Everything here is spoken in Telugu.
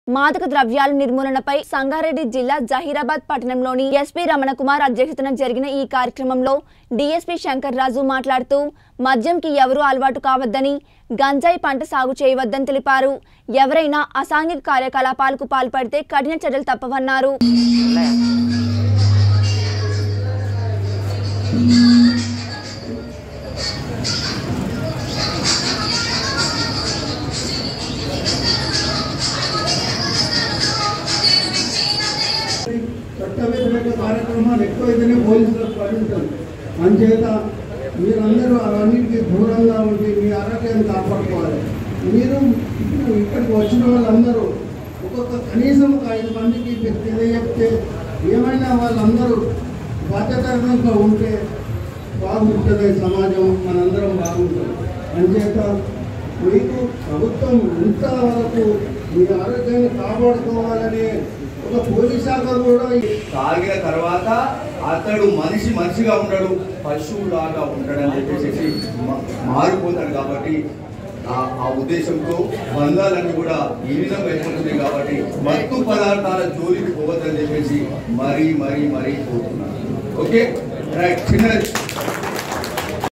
మాదక ద్రవ్యాల నిర్మూలనపై సంగారెడ్డి జిల్లా జహీరాబాద్ పట్టణంలోని ఎస్పీ రమణకుమార్ అధ్యక్షతన జరిగిన ఈ కార్యక్రమంలో డీఎస్పీ శంకర్ రాజు మాట్లాడుతూ మద్యంకి ఎవరూ అలవాటు కావద్దని గంజాయి పంట సాగు చేయవద్దని తెలిపారు ఎవరైనా అసాంఘిక కార్యకలాపాలకు పాల్పడితే కఠిన చర్యలు తప్పవన్నారు చట్ట వ్యతిరేక కార్యక్రమాలు ఎక్కువైతేనే పోలీసులకు పడింటారు అంచేత మీరందరూ అవన్నిటికీ దూరంగా ఉండి మీ ఆరోగ్యాన్ని కాపాడుకోవాలి మీరు ఇప్పుడు ఇక్కడికి వచ్చిన వాళ్ళందరూ ఒక్కొక్క కనీసం ఒక ఐదు మందికి మీరు తెలియజెప్తే ఏమైనా వాళ్ళందరూ బాధ్యతరంగా ఉంటే బాగుంటుంది సమాజం మనందరం బాగుంటుంది అంచేత మీకు ప్రభుత్వం ఇంతవరకు మీ ఆరోగ్యాన్ని కాపాడుకోవాలనే ఒక పోలీస్ శాఖ కూడా తాగిన తర్వాత అతడు మనిషి మనిషిగా ఉండడు పశువులాగా ఉంటాడని చెప్పేసి మా- మారిపోతాడు కాబట్టి ఆ- ఆ ఉద్దేశంతో బంధాలన్నీ కూడా ఈ విధంగా అయిపోతుంది కాబట్టి మత్తు పదార్థాల జోలికి పోవద్దని చెప్పేసి మరీ మరీ మరీ పోతున్నాను ఓకే రైట్ చిన్న